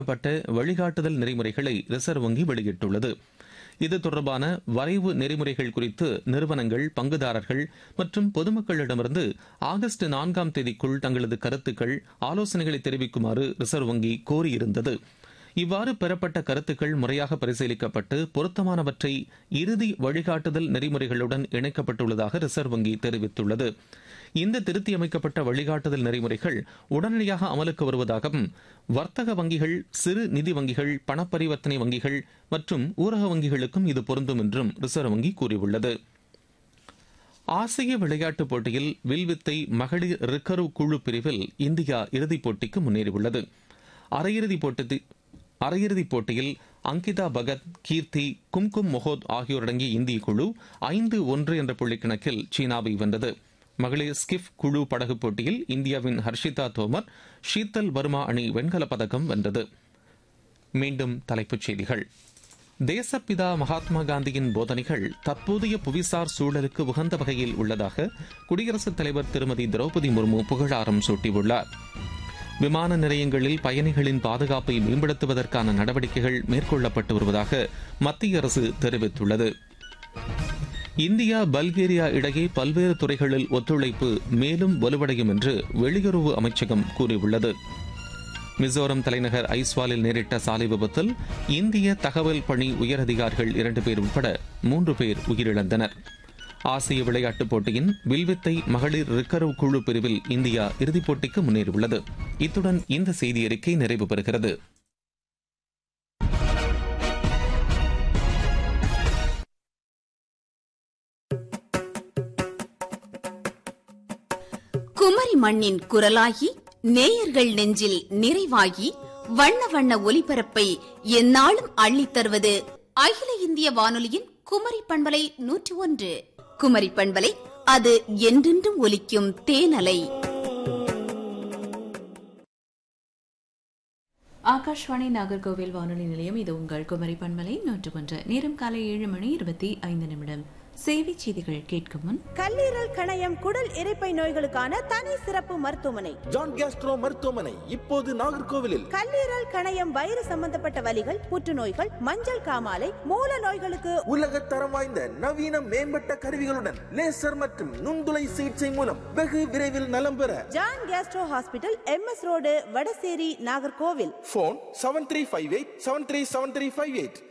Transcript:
பட்ட வழிகாட்டுதல் நெறிமுறைகளை ரிசர்வ் வங்கி வெளியிட்டுள்ளது இது தொடர்பான வரைவு நெறிமுறைகள் குறித்து நிறுவனங்கள் பங்குதாரர்கள் மற்றும் பொதுமக்களிடமிருந்து ஆகஸ்ட் நான்காம் தேதிக்குள் தங்களது கருத்துக்கள் ஆலோசனைகளை தெரிவிக்குமாறு ரிசர்வ் வங்கி கோரியிருந்தது இவ்வாறு பெறப்பட்ட கருத்துக்கள் முறையாக பரிசீலிக்கப்பட்டு பொருத்தமானவற்றை இறுதி வழிகாட்டுதல் நெறிமுறைகளுடன் இணைக்கப்பட்டுள்ளதாக ரிசர்வ் வங்கி தெரிவித்துள்ளது இந்த திருத்தியமைக்கப்பட்ட வழிகாட்டுதல் நெறிமுறைகள் உடனடியாக அமலுக்கு வருவதாகவும் வர்த்தக வங்கிகள் சிறு நிதி வங்கிகள் பணப்பரிவர்த்தனை வங்கிகள் மற்றும் ஊரக வங்கிகளுக்கும் இது பொருந்தும் என்றும் ரிசர்வ் வங்கி கூறியுள்ளது ஆசிய விளையாட்டுப் போட்டியில் வில்வித்தை மகளிர் ரிக்கர்வ் குழு பிரிவில் இந்தியா இறுதிப் போட்டிக்கு முன்னேறியுள்ளது அரையிறுதிப் போட்டி அரையிறுதிப் போட்டியில் அங்கிதா பகத் கீர்த்தி கும்கும் மொஹோத் ஆகியோரடங்கிய இந்திய குழு ஐந்து ஒன்று என்ற புள்ளிக்கணக்கில் சீனாவை வென்றது மகளிர் ஸ்கிஃப் குழு படகு போட்டியில் இந்தியாவின் ஹர்ஷிதா தோமர் ஷீத்தல் வர்மா அணி வெண்கலப் பதக்கம் வென்றது மீண்டும் தலைப்புச் செய்திகள் தேசப்பிதா மகாத்மா காந்தியின் போதனைகள் தற்போதைய புவிசார் சூழலுக்கு உகந்த வகையில் உள்ளதாக குடியரசுத் தலைவர் திருமதி திரௌபதி முர்மு புகழாரம் சூட்டியுள்ளார் விமான நிலையங்களில் பயணிகளின் பாதுகாப்பை மேம்படுத்துவதற்கான நடவடிக்கைகள் மேற்கொள்ளப்பட்டு வருவதாக மத்திய அரசு தெரிவித்துள்ளது இந்தியா பல்கேரியா இடையே பல்வேறு துறைகளில் ஒத்துழைப்பு மேலும் வலுவடையும் என்று வெளியுறவு அமைச்சகம் கூறியுள்ளது மிசோரம் தலைநகர் ஐஸ்வாலில் நேரிட்ட சாலை விபத்தில் இந்திய தகவல் பணி உயரதிகாரிகள் இரண்டு பேர் உட்பட மூன்று பேர் உயிரிழந்தனர் ஆசிய விளையாட்டுப் போட்டியின் வில்வித்தை மகளிர் ரிக்கர்வ் குழு பிரிவில் இந்தியா இறுதிப் போட்டிக்கு முன்னேறியுள்ளது இத்துடன் இந்த செய்தி அறிக்கை நிறைவு பெறுகிறது குமரி மண்ணின் குரலாகி நேயர்கள் நெஞ்சில் நிறைவாகி வண்ண வண்ண ஒலிபரப்பை எந்நாளும் அள்ளித் தருவது அகில இந்திய வானொலியின் குமரி பண்பலை நூற்றி ஒன்று குமரி பண்பலை அது என்றென்றும் ஒலிக்கும் தேனலை ஆகாஷ்வாணி நாகர்கோவில் வானொலி நிலையம் இது உங்கள் குமரி பண்பலை நூற்று ஒன்று நேரம் காலை ஏழு மணி இருபத்தி ஐந்து நிமிடம் செய்தி செய்திகள் கேட்கும் முன் கல்லீரல் கணையம் குடல் இரைப்பை நோய்களுக்கான தனி சிறப்பு மருத்துவமனை ஜான் கேஸ்ட்ரோ மருத்துவமனை இப்போது நாகர்கோவிலில் கல்லீரல் கணையம் வயிறு சம்பந்தப்பட்ட வலிகள் புற்றுநோய்கள் மஞ்சள் காமாலை மூல நோய்களுக்கு உலக தரம் வாய்ந்த நவீன மேம்பட்ட கருவிகளுடன் லேசர் மற்றும் நுண்துளை சிகிச்சை மூலம் வெகு விரைவில் நலம் பெற John Castro hospital M S road Vadasery Nagercoil phone seven three five eight seven three seven three five eight